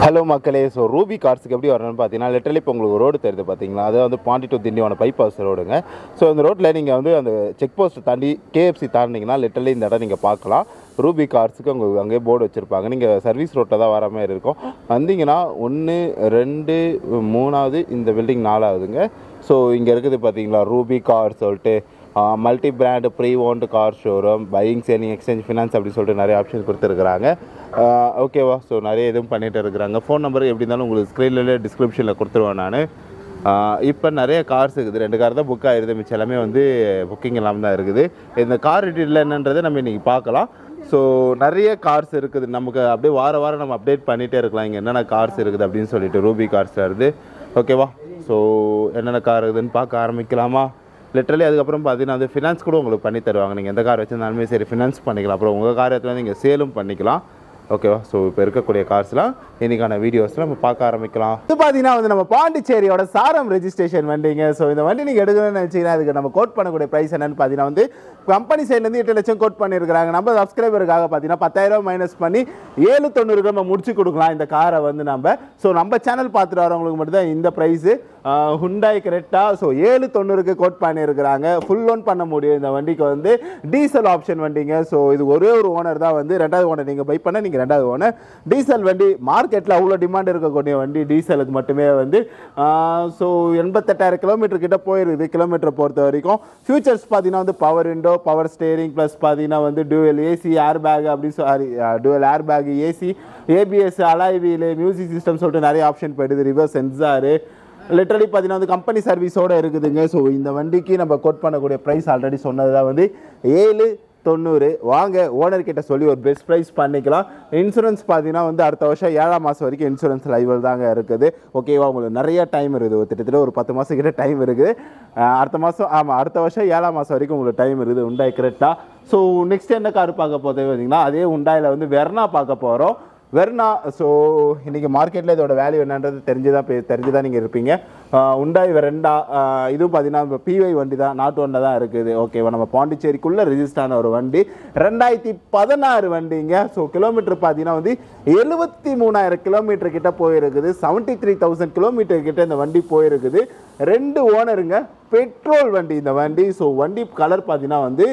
hello மக்களே so Ruby கார்ஸுக்கு எப்படி வரணும்னு பார்த்தீங்கன்னா லிட்டரலி இப்போ உங்களுக்கு ரோடு தெரியுது பார்த்தீங்களா அது வந்து பாண்டி டு திண்டிவன பைபாஸ் ரோடுங்க ஸோ இந்த ரோட்டில் நீங்கள் வந்து அந்த செக் போஸ்ட் தாண்டி கேஎஃப்சி தாண்டிங்கன்னா லிட்டரலி இந்த இடம் நீங்கள் பார்க்கலாம் ரூபி கார்ஸுக்கு உங்களுக்கு அங்கேயே போர்டு வச்சுருப்பாங்க நீங்கள் சர்வீஸ் ரோட்டில் தான் வர மாதிரி இருக்கும் வந்தீங்கன்னா ஒன்று ரெண்டு மூணாவது இந்த பில்டிங் நாலாவதுங்க ஸோ இங்கே இருக்குது பார்த்தீங்களா ரூபி கார் சொல்லிட்டு multi brand pre owned car showroom buying selling exchange finance அப்படின்னு சொல்லிட்டு நிறைய ஆப்ஷன் கொடுத்துருக்குறாங்க ஓகேவா ஸோ நிறைய இதுவும் பண்ணிட்டு இருக்கிறாங்க ஃபோன் நம்பர் எப்படி இருந்தாலும் உங்களுக்கு ஸ்க்ரீன்லேயே டிஸ்கிரிப்ஷனில் கொடுத்துருவேன் நான் இப்போ நிறைய கார்ஸ் இருக்குது ரெண்டு கார் தான் புக் ஆயிருது மிச்சம் எல்லாமே வந்து புக்கிங் இல்லாமல் தான் இருக்குது இந்த கார் டீட்டெயில் என்னன்றதை நம்ம இன்றைக்கி பார்க்கலாம் ஸோ நிறைய கார்ஸ் இருக்குது நமக்கு அப்படியே வார வாரம் நம்ம அப்டேட் பண்ணிகிட்டே இருக்கலாம் இங்கே என்னென்ன கார்ஸ் இருக்குது அப்படின்னு சொல்லிட்டு ரூபி கார்ஸில் இருந்து ஓகேவா ஸோ என்னென்ன கார் இருக்குதுன்னு பார்க்க ஆரம்பிக்கலாமா லிட்டரலி அதுக்கப்புறம் பார்த்தீங்கன்னா அது ஃபினான்ஸ் கூட உங்களுக்கு பண்ணி தருவாங்க நீங்கள் எந்த கார் வச்சிருந்தாலுமே சரி ஃபினான்ஸ் பண்ணிக்கலாம் அப்புறம் உங்கள் கார் எடுத்து வந்து நீங்கள் சேலும் பண்ணிக்கலாம் ஓகேவா ஸோ இப்போ இருக்கக்கூடிய கார்ஸ்லாம் இன்னைக்கான வீடியோஸில் நம்ம பார்க்க ஆரம்பிக்கலாம் இது பார்த்தீங்கன்னா வந்து நம்ம பாண்டிச்சேரியோட சாரம் ரெஜிஸ்ட்ரேஷன் வண்டிங்க ஸோ இந்த வண்டி நீங்கள் எடுக்கணும்னு நினச்சிங்கன்னா அதுக்கு நம்ம கோட் பண்ணக்கூடிய ப்ரைஸ் என்னன்னு பார்த்தீங்கன்னா வந்து கம்பெனி சைட்லேருந்து எட்டு லட்சம் கோட் பண்ணியிருக்காங்க நம்ம சப்ஸ்கிரைபருக்காக பார்த்தீங்கன்னா பத்தாயிரம் மைனஸ் பண்ணி ஏழு தொண்ணூறுக்கு நம்ம முடிச்சு கொடுக்கலாம் இந்த காரை வந்து நம்ம ஸோ நம்ம சேனல் பார்த்துட்டு வரவங்களுக்கு மட்டும் தான் இந்த ப்ரைஸு ஹுண்டாய் கரெக்டா ஸோ ஏழு தொண்ணூறுக்கு கோட் பண்ணியிருக்கிறாங்க ஃபுல் லோன் பண்ண முடியும் இந்த வண்டிக்கு வந்து டீசல் ஆப்ஷன் வண்டிங்க ஸோ இது ஒரே ஒரு ஓனர் தான் வந்து ரெண்டாவது ஓனர் நீங்கள் பை பண்ண நீங்கள் ரெண்டாவது ஓனர் டீசல் வண்டி மார்க்கெட்டில் அவ்வளோ டிமாண்ட் இருக்கக்கூடிய வண்டி டீசலுக்கு மட்டுமே வந்து ஸோ எண்பத்தெட்டாயிரம் கிலோமீட்டர் கிட்ட போயிருக்குது கிலோமீட்டர் பொறுத்த வரைக்கும் ஃபியூச்சர்ஸ் பார்த்தீங்கன்னா வந்து power window power steering plus பார்த்தீங்கன்னா வந்து டூவல் ஏசி ஏர் பேக் அப்படின்னு sorry dual air bag AC ABS alloy wheel music system சொல்லிட்டு நிறைய ஆப்ஷன் போயிடுது ரிவர்ஸ் சென்சாரு லிட்டரலி பார்த்தீங்கன்னா வந்து கம்பெனி சர்வீஸோட இருக்குதுங்க ஸோ இந்த வண்டிக்கு நம்ம கோட் பண்ணக்கூடிய ப்ரைஸ் ஆல்ரெடி சொன்னது தான் வந்து ஏழு தொண்ணூறு வாங்க ஓனர் கிட்ட சொல்லி ஒரு பெஸ்ட் ப்ரைஸ் பண்ணிக்கலாம் இன்சூரன்ஸ் பார்த்தீங்கன்னா வந்து அடுத்த வருஷம் ஏழாம் மாதம் வரைக்கும் இன்சூரன்ஸ் லைவல் தாங்க இருக்குது ஓகேவா உங்களுக்கு நிறைய டைம் இருக்குது ஒரு கிட்டத்தட்ட ஒரு பத்து மாதம் கிட்ட டைம் இருக்குது அஹ் அடுத்த மாதம் ஆமாம் அடுத்த வருஷம் ஏழாம் மாதம் வரைக்கும் உங்களுக்கு டைம் இருக்குது உண்டாய் கரெக்டாக ஸோ நெக்ஸ்ட் என்ன கார் பார்க்க போதே பார்த்தீங்கன்னா அதே உண்டாயில் வந்து வெர்னா பார்க்க போகிறோம் வெர்னா ஸோ இன்றைக்கி மார்க்கெட்டில் இதோட வேல்யூ என்னன்றது தெரிஞ்சு தான் தெரிஞ்சு தான் நீங்கள் இருப்பீங்க ஆஹ் உண்டாய் வெரண்டா ஆஹ் இதுவும் பார்த்தீங்கன்னா இப்போ பிவை வண்டி தான் நாட்டு வண்டி தான் இருக்குது ஓகேவா நம்ம பாண்டிச்சேரிக்குள்ளே ரிஜிஸ்டர் ஆன ஒரு வண்டி ரெண்டாயிரத்தி பதினாறு வண்டிங்க ஸோ கிலோமீட்டர் பார்த்தீங்கன்னா வந்து எழுபத்தி மூணாயிரம் கிலோமீட்டர் கிட்ட போயிருக்குது செவன்ட்டி த்ரீ தௌசண்ட் கிலோமீட்டர் கிட்ட இந்த வண்டி போயிருக்குது ரெண்டு ஓனருங்க பெட்ரோல் வண்டி இந்த வண்டி ஸோ வண்டி கலர் பார்த்தீங்கன்னா வந்து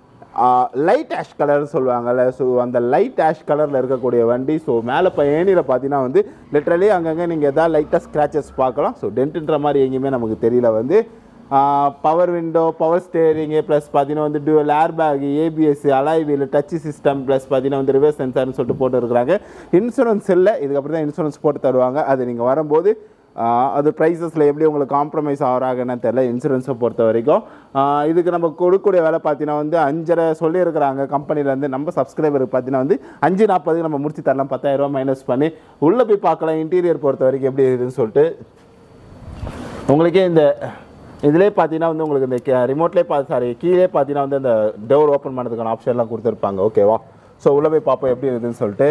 லைட் ஆஷ் கலர்னு சொல்லுவாங்கல்ல ஸோ அந்த லைட் ஆஷ் கலரில் இருக்கக்கூடிய வண்டி ஸோ மேலே இப்போ ஏனியில் பார்த்தீங்கன்னா வந்து லிட்ரலி அங்கங்கே நீங்கள் எதாவது லைட்டாக ஸ்க்ராச்சஸ் பார்க்கலாம் ஸோ டென்ட்டுன்ற மாதிரி எங்கேயுமே நமக்கு தெரியல வந்து power window power steering plus பார்த்தீங்கன்னா வந்து dual air bag ABS alloy wheel touch system plus பார்த்தீங்கன்னா வந்து ரிவர்ஸ் சென்சார்னு சொல்லிட்டு போட்டு இருக்கிறாங்க இன்சூரன்ஸ் இல்லை இதுக்கப்புறம் தான் இன்சூரன்ஸ் போட்டு தருவாங்க அது நீங்கள் வரும்போது ஆஹ் அது ப்ரைஸஸில் எப்படி உங்களுக்கு காம்ப்ரமைஸ் ஆகிறாங்கன்னு தெரில இன்சூரன்ஸை பொறுத்த வரைக்கும் ஆஹ் இதுக்கு நம்ம கொடுக்கக்கூடிய வேலை பார்த்தீங்கன்னா வந்து அஞ்சரை சொல்லியிருக்கிறாங்க கம்பெனிலேருந்து நம்ம சப்ஸ்கிரைபருக்கு பார்த்தீங்கன்னா வந்து அஞ்சு நாற்பதுக்கு நம்ம முடிச்சு தரலாம் பத்தாயிரரூபா மைனஸ் பண்ணி உள்ளே போய் பார்க்கலாம் இன்டீரியர் பொறுத்த வரைக்கும் எப்படி இருக்குதுன்னு சொல்லிட்டு உங்களுக்கே இந்த இதிலே பார்த்தீங்கன்னா வந்து உங்களுக்கு இந்த ரிமோட்லேயே பார்த்து சாரி கீழே பார்த்தீங்கன்னா வந்து அந்த டோர் ஓப்பன் பண்ணுறதுக்கான ஆப்ஷன்லாம் கொடுத்துருப்பாங்க ஓகேவா ஸோ உள்ளே போய் பார்ப்போம் எப்படி இருக்குதுன்னு சொல்லிட்டு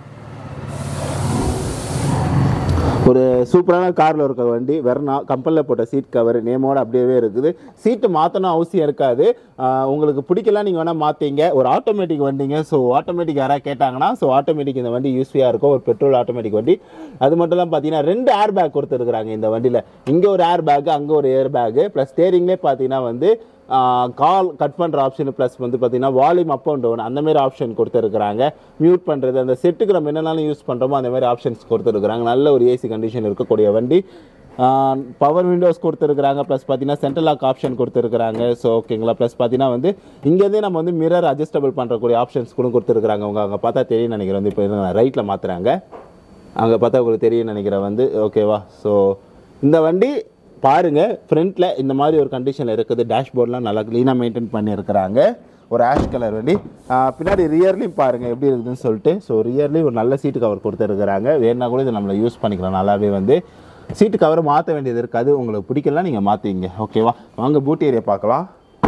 ஒரு சூப்பரான காரில் இருக்க வண்டி வெர்னா கம்பெனியில் போட்ட சீட் கவர் நேமோட அப்படியே இருக்குது சீட்டு மாற்றணும் அவசியம் இருக்காது ஆஹ் உங்களுக்கு பிடிக்கலாம் நீங்கள் வேணால் மாற்றிங்க ஒரு ஆட்டோமேட்டிக் வண்டிங்க ஸோ ஆட்டோமேட்டிக் யாராவது கேட்டாங்கன்னா ஸோ ஆட்டோமேட்டிக் இந்த வண்டி யூஸ்ஃபுல்லாக இருக்கும் ஒரு பெட்ரோல் ஆட்டோமேட்டிக் வண்டி அது மட்டும் இல்லாமல் பார்த்தீங்கன்னா ரெண்டு ஏர் பேக் கொடுத்துருக்குறாங்க இந்த வண்டியில் இங்கே ஒரு ஏர் பேக் அங்கே ஒரு ஏர் பேக்கு ப்ளஸ் ஸ்டேரிங்லேயே பார்த்தீங்கன்னா வந்து கால் கட் பண்ணுற ஆப்ஷன் ப்ளஸ் வந்து பார்த்தீங்கன்னா வால்யூம் அப் அண்ட் டவுன் அந்த மாதிரி ஆப்ஷன் கொடுத்துருக்குறாங்க மியூட் பண்ணுறது அந்த செட்டுக்கு நம்ம என்னென்னாலும் யூஸ் பண்ணுறோமோ அந்த மாதிரி ஆப்ஷன்ஸ் கொடுத்துருக்குறாங்க நல்ல ஒரு ஏசி கண்டிஷன் இருக்கக்கூடிய வண்டி பவர் விண்டோஸ் கொடுத்துருக்குறாங்க ப்ளஸ் பார்த்தீங்கன்னா சென்ட்ரல் லாக் ஆப்ஷன் கொடுத்துருக்குறாங்க ஸோ ஓகேங்களா ப்ளஸ் பார்த்தீங்கன்னா வந்து இங்கேருந்தே நம்ம வந்து மிரர் அட்ஜஸ்டபிள் பண்ணுறக்கூடிய ஆப்ஷன்ஸ் கூட கொடுத்துருக்குறாங்க உங்க அங்கே பார்த்தா தெரியும் நினைக்கிறேன் வந்து இப்போ ரைட்டில் மாற்றுறாங்க அங்கே பார்த்தா உங்களுக்கு தெரியும் நினைக்கிறேன் வந்து ஓகேவா ஸோ இந்த வண்டி பாருங்க ஃப்ரண்ட்டில் இந்த மாதிரி ஒரு கண்டிஷனில் இருக்குது டேஷ்போர்ட்லாம் நல்லா க்ளீனாக மெயின்டைன் பண்ணியிருக்கிறாங்க ஒரு ஆஷ் கலர் வண்டி ஆஹ் பின்னாடி ரியர்லையும் பாருங்கள் எப்படி இருக்குதுன்னு சொல்லிட்டு ஸோ ரியர்லேயும் ஒரு நல்ல சீட்டு கவர் கொடுத்துருக்குறாங்க வேணா கூட இதை நம்மளை யூஸ் பண்ணிக்கலாம் நல்லாவே வந்து சீட்டு கவர் மாற்ற வேண்டியது இருக்காது உங்களுக்கு பிடிக்கலாம் நீங்கள் மாற்றிங்க ஓகேவா வாங்க பூட்டி ஏரியா பார்க்கலாம்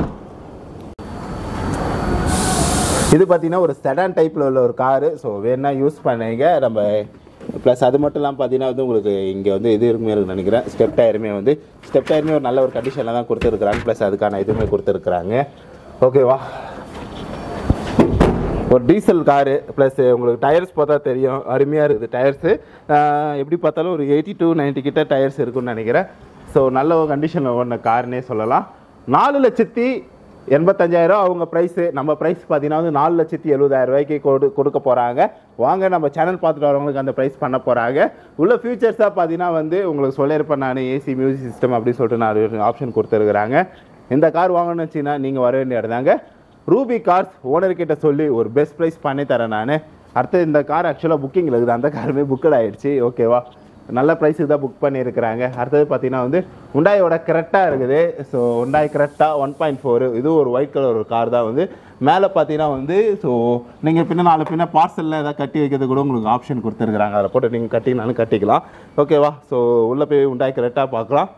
இது பார்த்தீங்கன்னா ஒரு செடான் டைப்பில் உள்ள ஒரு காரு ஸோ வேணா யூஸ் பண்ணுங்க நம்ம ப்ளஸ் அது மட்டும் இல்லாமல் பார்த்தீங்கன்னா வந்து உங்களுக்கு இங்கே வந்து இது இருக்குமே இருக்குன்னு நினைக்கிறேன் ஸ்டெப் டயருமே வந்து ஸ்டெப் டயருமே ஒரு நல்ல ஒரு கண்டிஷனில் தான் கொடுத்துருக்குறாங்க ப்ளஸ் அதுக்கான இதுவுமே கொடுத்துருக்குறாங்க ஓகேவா ஒரு டீசல் காரு ப்ளஸ் உங்களுக்கு டயர்ஸ் பார்த்தா தெரியும் அருமையாக இருக்குது டயர்ஸு எப்படி பார்த்தாலும் ஒரு எயிட்டி டு 90 கிட்ட டயர்ஸ் இருக்குன்னு நினைக்கிறேன் ஸோ நல்ல ஒரு கண்டிஷனில் ஓடின காருன்னே சொல்லலாம் நாலு லட்சத்தி எண்பத்தஞ்சாயிரம் அவங்க ப்ரைஸு நம்ம ப்ரைஸ் பார்த்தீங்கன்னா வந்து நாலு லட்சத்தி எழுபதாயிரம் ரூபாய்க்கு கொடு கொடுக்க போகிறாங்க வாங்க நம்ம சேனல் பார்த்துட்டு வரவங்களுக்கு அந்த ப்ரைஸ் பண்ண போகிறாங்க உள்ள ஃபியூச்சர்ஸாக பார்த்தீங்கன்னா வந்து உங்களுக்கு சொல்லியிருப்பேன் நான் ஏசி மியூசிக் சிஸ்டம் அப்படின்னு சொல்லிட்டு நான் ஆப்ஷன் கொடுத்துருக்குறாங்க இந்த கார் வாங்கணும்னு வச்சிங்கன்னா நீங்கள் வர வேண்டிய இடதாங்க ரூபி கார்ஸ் ஓனர்கிட்ட சொல்லி ஒரு பெஸ்ட் ப்ரைஸ் பண்ணி தரேன் நான் அடுத்து இந்த கார் ஆக்சுவலாக புக்கிங்கில் இருக்குது அந்த காருமே புக்கட் ஆயிடுச்சு ஓகேவா நல்ல ப்ரைஸுக்கு தான் புக் பண்ணியிருக்கிறாங்க அடுத்தது பார்த்தீங்கன்னா வந்து உண்டாயோட கரெக்டாக இருக்குது ஸோ உண்டாய் கரெக்டாக ஒன் பாயிண்ட் ஃபோர் இது ஒரு ஒயிட் கலர் ஒரு கார் தான் வந்து மேலே பார்த்தீங்கன்னா வந்து ஸோ நீங்கள் பின்ன நாலு பின்ன பார்சலில் ஏதாவது கட்டி வைக்கிறது கூட உங்களுக்கு ஆப்ஷன் கொடுத்துருக்குறாங்க அதில் போட்டு நீங்கள் கட்டினாலும் கட்டிக்கலாம் ஓகேவா ஸோ உள்ளே போய் உண்டாய் கரெக்டாக பார்க்கலாம்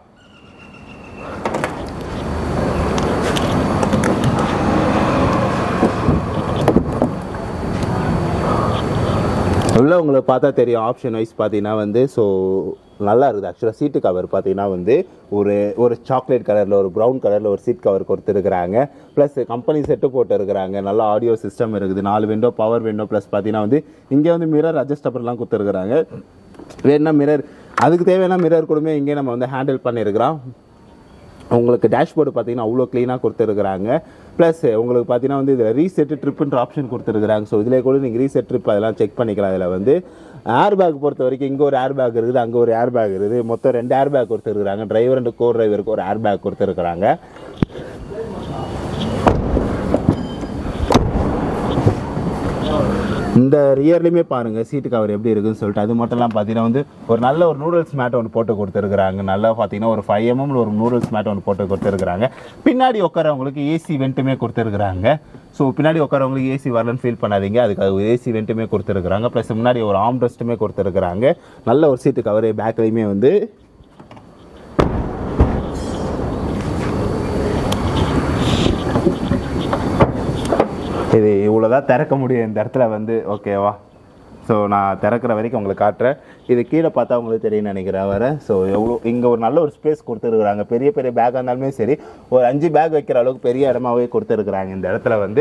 உள்ள உங்களுக்கு பார்த்தா தெரியும் ஆப்ஷன் வைஸ் பார்த்தீங்கன்னா வந்து ஸோ நல்லா இருக்குது ஆக்சுவலாக சீட்டு கவர் பார்த்தீங்கன்னா வந்து ஒரு ஒரு சாக்லேட் கலரில் ஒரு ப்ரௌன் கலரில் ஒரு சீட் கவர் கொடுத்துருக்குறாங்க ப்ளஸ் கம்பெனி செட்டு போட்டு இருக்கிறாங்க நல்ல ஆடியோ சிஸ்டம் இருக்குது நாலு விண்டோ பவர் விண்டோ ப்ளஸ் பார்த்தீங்கன்னா வந்து இங்கே வந்து மிரர் அட்ஜஸ்டபிள்லாம் கொடுத்துருக்குறாங்க வேணா மிரர் அதுக்கு தேவையான மிரர் கூடமே இங்கே நம்ம வந்து ஹேண்டில் பண்ணியிருக்கிறோம் உங்களுக்கு டேஷ்போர்டு பார்த்தீங்கன்னா அவ்வளோ க்ளீனாக கொடுத்துருக்குறாங்க ப்ளஸ் உங்களுக்கு பார்த்தீங்கன்னா வந்து இதில் ரீசெட் ட்ரிப்புன்ற ஆப்ஷன் கொடுத்துருக்குறாங்க ஸோ இதில் கூட நீங்கள் ரீசெட் ட்ரிப் அதெல்லாம் செக் பண்ணிக்கலாம் இதில் வந்து ஏர் பேக் பொறுத்த வரைக்கும் இங்கே ஒரு ஏர் பேக் இருக்குது அங்கே ஒரு ஏர் பேக் இருக்குது மொத்தம் ரெண்டு ஏர் பேக் கொடுத்துருக்குறாங்க டிரைவர் அண்ட் கோ டிரைவருக்கு ஒரு ஏர் பேக் கொடுத்துருக்குறாங்க இந்த ரியர்லையுமே பாருங்கள் சீட்டு கவர் எப்படி இருக்குன்னு சொல்லிட்டு அது மட்டும்லாம் பார்த்தீங்கன்னா வந்து ஒரு நல்ல ஒரு நூடுல்ஸ் மேட் ஒன்று போட்டு கொடுத்துருக்குறாங்க நல்லா பார்த்தீங்கன்னா ஒரு ஃபைவ் எம்எம்ல ஒரு நூடுல்ஸ் மேட் ஒன்று போட்டு கொடுத்துருக்குறாங்க பின்னாடி உட்காரவங்களுக்கு ஏசி வெண்ட்டுமே கொடுத்துருக்குறாங்க ஸோ பின்னாடி உட்காரவங்களுக்கு ஏசி வரலன்னு ஃபீல் பண்ணாதீங்க அதுக்கு ஏசி வெண்ட்டுமே கொடுத்துருக்குறாங்க ப்ளஸ் முன்னாடி ஒரு ஆம் ரெஸ்ட்டுமே கொடுத்துருக்குறாங்க நல்ல ஒரு சீட்டு கவர் பேக்லேயுமே வந்து இது இவ்வளோதான் திறக்க முடியும் இந்த இடத்துல வந்து ஓகேவா ஸோ நான் திறக்கிற வரைக்கும் உங்களுக்கு காட்டுறேன் இது கீழே பார்த்தா உங்களுக்கு தெரியும்னு நினைக்கிறேன் வர ஸோ எவ்வளோ இங்கே ஒரு நல்ல ஒரு ஸ்பேஸ் கொடுத்துருக்குறாங்க பெரிய பெரிய பேக்காக இருந்தாலுமே சரி ஒரு அஞ்சு பேக் வைக்கிற அளவுக்கு பெரிய இடமாவே கொடுத்துருக்குறாங்க இந்த இடத்துல வந்து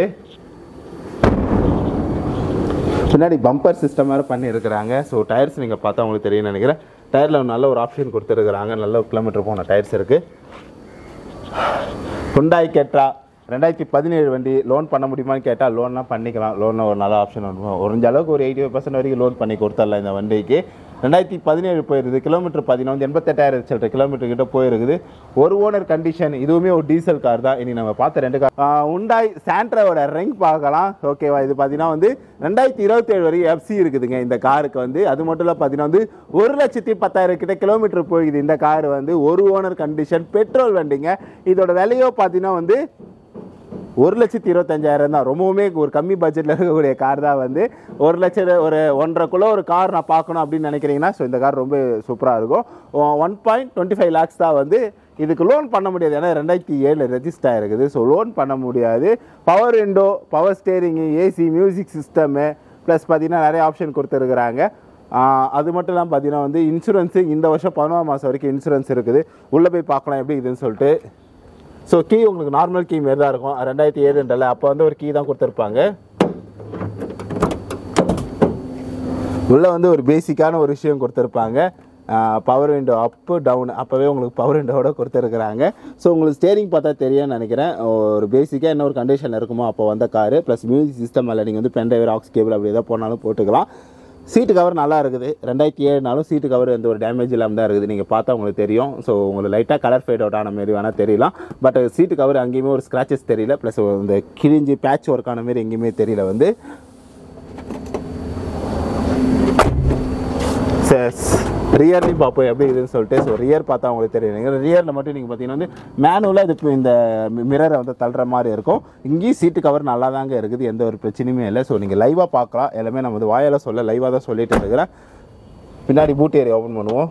பின்னாடி பம்பர் சிஸ்டம் வேறு பண்ணியிருக்கிறாங்க ஸோ டயர்ஸ் நீங்கள் பார்த்தா உங்களுக்கு தெரியும்னு நினைக்கிறேன் டயரில் நல்ல ஒரு ஆப்ஷன் கொடுத்துருக்குறாங்க நல்ல ஒரு கிலோமீட்டர் போன டயர்ஸ் இருக்குது ஹுண்டாய் கேட்ரா ரெண்டாயிரத்தி பதினேழு வண்டி லோன் பண்ண முடியுமான்னு கேட்டால் லோன்லாம் பண்ணிக்கலாம் லோன் ஒரு நல்ல ஆப்ஷன் இருக்கும் ஒருஞ்ச அளவுக்கு ஒரு எயிட்டி பர்சன்ட் வரைக்கும் லோன் பண்ணி கொடுத்துடலாம் இந்த வண்டிக்கு ரெண்டாயிரத்தி பதினேழு போயிருக்குது கிலோமீட்டர் பார்த்தீங்கன்னா வந்து எண்பத்தெட்டாயிரம் சில்லற கிலோமீட்டர் கிட்ட போயிருக்குது ஒரு ஓனர் கண்டிஷன் இதுவுமே ஒரு டீசல் கார் தான் இனி நம்ம பார்த்த ரெண்டு கார் உண்டாய் சாண்ட்ராவோட ரேங்க் பார்க்கலாம் ஓகேவா இது பார்த்தீங்கன்னா வந்து ரெண்டாயிரத்தி இருபத்தி ஏழு வரைக்கும் எஃப்சி இருக்குதுங்க இந்த காருக்கு வந்து அது மட்டும் இல்லை பார்த்தீங்கன்னா வந்து ஒரு லட்சத்தி பத்தாயிரம் கிட்ட கிலோமீட்டர் போகுது இந்த கார் வந்து ஒரு ஓனர் கண்டிஷன் பெட்ரோல் வண்டிங்க இதோட விலையோ பார்த்தீங்கன்னா வந்து ஒரு லட்சத்தி இருபத்தஞ்சாயிரம் தான் ரொம்பவுமே ஒரு கம்மி பட்ஜெட்டில் இருக்கக்கூடிய கார் தான் வந்து ஒரு லட்சம் ஒரு ஒன்றரைக்குள்ளே ஒரு கார் நான் பார்க்கணும் அப்படின்னு நினைக்கிறீங்கன்னா ஸோ இந்த கார் ரொம்ப சூப்பராக இருக்கும் one point twenty five lakhs தான் வந்து இதுக்கு லோன் பண்ண முடியாது ஏன்னா ரெண்டாயிரத்தி ஏழு ரெஜிஸ்டர் ஆயிருக்குது ஸோ லோன் பண்ண முடியாது power window power steering AC music system plus பார்த்தீங்கன்னா நிறைய ஆப்ஷன் கொடுத்துருக்குறாங்க ஆஹ் அது மட்டும் இல்லாமல் பார்த்தீங்கன்னா வந்து இன்சூரன்ஸு இந்த வருஷம் பதினொன்றாம் மாதம் வரைக்கும் இன்சூரன்ஸ் இருக்குது உள்ளே போய் பார்க்கலாம் எப்படி இதுன்னு சொல்லிட்டு ஸோ கீ உங்களுக்கு நார்மல் கீ மாரி தான் இருக்கும் ரெண்டாயிரத்தி ஏழுன்றல அப்போ வந்து ஒரு கீ தான் கொடுத்துருப்பாங்க உள்ளே வந்து ஒரு பேசிக்கான ஒரு விஷயம் கொடுத்துருப்பாங்க பவர் விண்டோ அப்பு டவுன் அப்போவே உங்களுக்கு பவர் விண்டோவோட கொடுத்துருக்குறாங்க ஸோ உங்களுக்கு ஸ்டேரிங் பார்த்தா தெரியும்னு நினைக்கிறேன் ஒரு பேசிக்காக என்ன ஒரு கண்டிஷன் இருக்குமோ அப்போ வந்த காரு ப்ளஸ் மியூசிக் சிஸ்டம் இல்லை நீங்கள் வந்து பென் டிரைவர் ஆக்ஸ் கேபிள் அப்படி எதாவது போனாலும் போட்டுக்கலாம் சீட்டு கவர் நல்லா இருக்குது ரெண்டாயிரத்தி ஏழுனாலும் சீட்டு கவர் எந்த ஒரு டேமேஜ் இல்லாமல் தான் இருக்குது நீங்கள் பார்த்தா உங்களுக்கு தெரியும் ஸோ உங்களுக்கு லைட்டாக கலர் ஃபேட் அவுட் ஆன மாரி வேணால் தெரியலாம் பட் சீட்டு கவர் அங்கேயுமே ஒரு ஸ்க்ராச்சஸ் தெரியல ப்ளஸ் இந்த கிழிஞ்சி பேட்ச் ஒர்க் ஆன மாரி எங்கேயுமே தெரியல வந்து ரியர்லையும் பார்ப்போம் எப்படி இதுன்னு சொல்லிட்டு ஸோ ரியர் பார்த்தா உங்களுக்கு தெரியும் ரியரில் மட்டும் நீங்கள் பார்த்தீங்கன்னா வந்து மேனுவலாக இது இப்போ இந்த மிரரை வந்து தள்ளுற மாதிரி இருக்கும் இங்கேயும் சீட்டு கவர் நல்லா தாங்க இருக்குது எந்த ஒரு பிரச்சனையுமே இல்லை ஸோ நீங்கள் லைவாக பார்க்கலாம் எல்லாமே நம்ம வந்து வாயால் சொல்ல லைவாக தான் சொல்லிட்டு இருக்கிறேன் பின்னாடி பூட் ஏரியா ஓப்பன் பண்ணுவோம்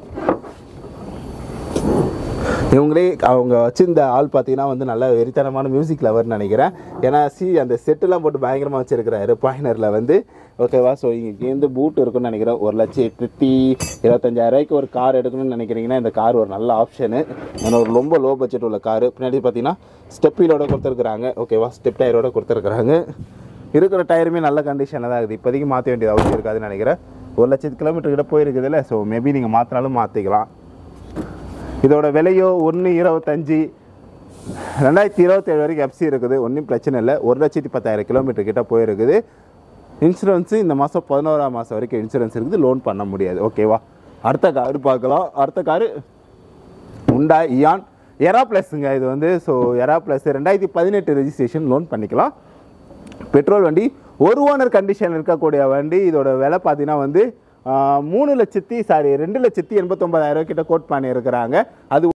இவங்களே அவங்க வச்சிருந்த ஆள் பார்த்தீங்கன்னா வந்து நல்ல வெறித்தனமான மியூசிக் லவர்னு நினைக்கிறேன் ஏன்னா சி அந்த செட்டுலாம் போட்டு பயங்கரமாக வச்சிருக்கிறாரு பாயினரில் வந்து ஓகேவா ஸோ இங்கேருந்து பூட் இருக்குன்னு நினைக்கிறேன் ஒரு லட்சம் எட்நூற்றி இருபத்தஞ்சாயிரம் ரூபாய்க்கு ஒரு கார் எடுக்கணும்னு நினைக்கிறீங்கன்னா இந்த கார் ஒரு நல்ல ஆப்ஷனு ஏன்னா ஒரு ரொம்ப லோ பட்ஜெட் உள்ள கார் பின்னாடி பார்த்தீங்கன்னா ஸ்டெப் வீலோட கொடுத்துருக்குறாங்க ஓகேவா ஸ்டெப் டயரோட கொடுத்துருக்குறாங்க இருக்கிற டயருமே நல்ல கண்டிஷனில் தான் இருக்குது இப்போதைக்கு மாற்ற வேண்டியது அவசியம் இருக்காதுன்னு நினைக்கிறேன் ஒரு லட்சத்து கிலோமீட்டர் கிட்ட போயிருக்குதுல்ல ஸோ மேபி நீங்கள் மாற்றினாலும் மாற்றிக்கலாம் இதோட விலையோ ஒன்று இருபத்தஞ்சி ரெண்டாயிரத்தி இருபத்தேழு வரைக்கும் எஃப்சி இருக்குது ஒன்றும் பிரச்சனை இல்லை ஒரு லட்சத்தி பத்தாயிரம் கிலோமீட்டர் கிட்ட போயிருக்குது இன்சூரன்ஸு இந்த மாதம் பதினோராம் மாதம் வரைக்கும் இன்சூரன்ஸ் இருக்குது லோன் பண்ண முடியாது ஓகேவா அடுத்த காரு பார்க்கலாம் அடுத்த காரு உண்டா இயான் எரா ப்ளஸ்ங்க இது வந்து ஸோ எரா ப்ளஸ் ரெண்டாயிரத்தி பதினெட்டு ரெஜிஸ்ட்ரேஷன் லோன் பண்ணிக்கலாம் பெட்ரோல் வண்டி ஒரு ஓனர் கண்டிஷன் இருக்கக்கூடிய வண்டி இதோட விலை பார்த்தீங்கன்னா வந்து ஆஹ், மூணு லட்சத்தி சாரி ரெண்டு லட்சத்தி எண்பத்தொம்பதாயிரம் கிட்ட கோட் பண்ணியிருக்கிறாங்க அது